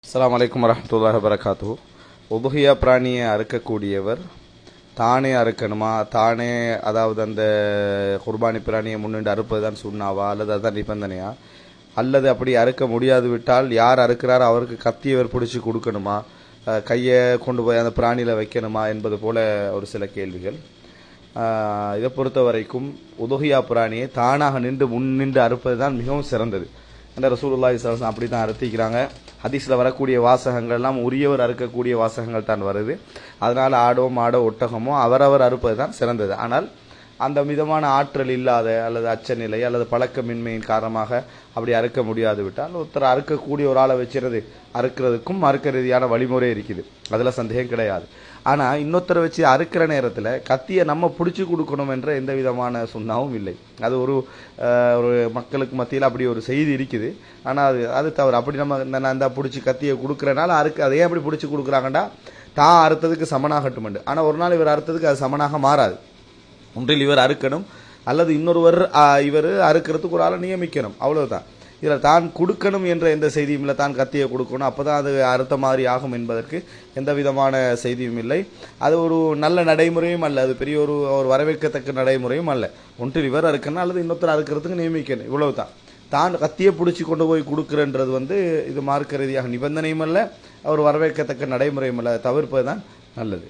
அஸ்ஸலாமு அலைக்கும் வரஹ்மத்துல்லாஹி வபரகாத்து உபுகியா பிராணியை அறுக்கக்கூடியவர் தானே அறுக்கணுமா தானே அதாவது அந்த குர்பானி பிராணியை முன்னின்று அறுப்பதுதான் சுண்ணாவா அல்லது அதுதான் நிபந்தனையா அல்லது அப்படி அறுக்க முடியாது விட்டால் யார் அறுக்கிறாரோ அவருக்கு கத்தியவர் பிடிச்சி கொடுக்கணுமா அஹ், கையை கொண்டு போய் அந்த பிராணியில் வைக்கணுமா என்பது போல ஒரு சில கேள்விகள் ஆஹ், இதை பொறுத்த வரைக்கும் உதுகியா பிராணியை தானாக நின்று முன் நின்று அறுப்பது தான் மிகவும் சிறந்தது அந்த ரசூலுல்லாஹி ஸல்லல்லாஹு அலைஹி அப்படி தான் அறுத்திக்கிறாங்க ஹதீஸ்ல வரக்கூடிய வாசகங்கள் எல்லாம் உரியவர் அறுக்கக்கூடிய வாசகங்கள் தான் வருது அதனால ஆடோ மாடோ ஒட்டகமோ அவரவர் அறுப்பது தான் சிறந்தது ஆனால் அந்த மிதமான ஆற்றல் இல்லாத அல்லது அச்சநிலை அல்லது பழக்கமின்மையின் காரணமாக அப்படி அறுக்க முடியாது விட்டால் ஒருத்தர் அறுக்கக்கூடிய ஒரு ஆளை வச்சிருது அறுக்கிறதுக்கும் அறுக்க ரீதியான வழிமுறை இருக்குது அதுல சந்தேகம் கிடையாது ஆனா இன்னொருத்தரை வச்சு அறுக்கிற நேரத்துல கத்தியை நம்ம பிடிச்சு கொடுக்கணும் என்ற எந்த விதமான சுண்ணாவும் இல்லை அது ஒரு அஹ், ஒரு மக்களுக்கு மத்தியில் அப்படி ஒரு செய்தி இருக்குது ஆனா அது அது தவறு அப்படி நம்ம இந்த நான் இந்த பிடிச்சி கத்தியை கொடுக்கறனால அறுக்க அதே அப்படி பிடிச்சி கொடுக்குறாங்கடா தான் அறுத்ததுக்கு சமனாகட்டும் ஆனா ஒரு நாள் இவர் அறுத்ததுக்கு அது சமனாக மாறாது ஒன்றில் இவர் அறுக்கணும் அல்லது இன்னொருவர் இவர் அறுக்கிறதுக்கு ஒரு ஆளை நியமிக்கணும் அவ்வளவுதான் இதில் தான் கொடுக்கணும் என்ற எந்த செய்தியும் இல்லை தான் கத்தியை கொடுக்கணும் அப்பதான் அது அறுத்த மாதிரி ஆகும் என்பதற்கு எந்த விதமான செய்தியும் இல்லை அது ஒரு நல்ல நடைமுறையும் அல்ல அது பெரிய ஒரு ஒரு வரவேற்கத்தக்க நடைமுறையும் அல்ல ஒன்றில் இவர் அறுக்கணும் அல்லது இன்னொருத்தர் அறுக்கிறதுக்கு நியமிக்கணும் இவ்வளவுதான் தான் கத்தியை பிடிச்சி கொண்டு போய் கொடுக்குறன்றது வந்து இது மார்க்க ரீதியாக நிபந்தனையும் அல்ல ஒரு வரவேற்கத்தக்க நடைமுறையும் அல்ல தவிர்ப்பது தான் நல்லது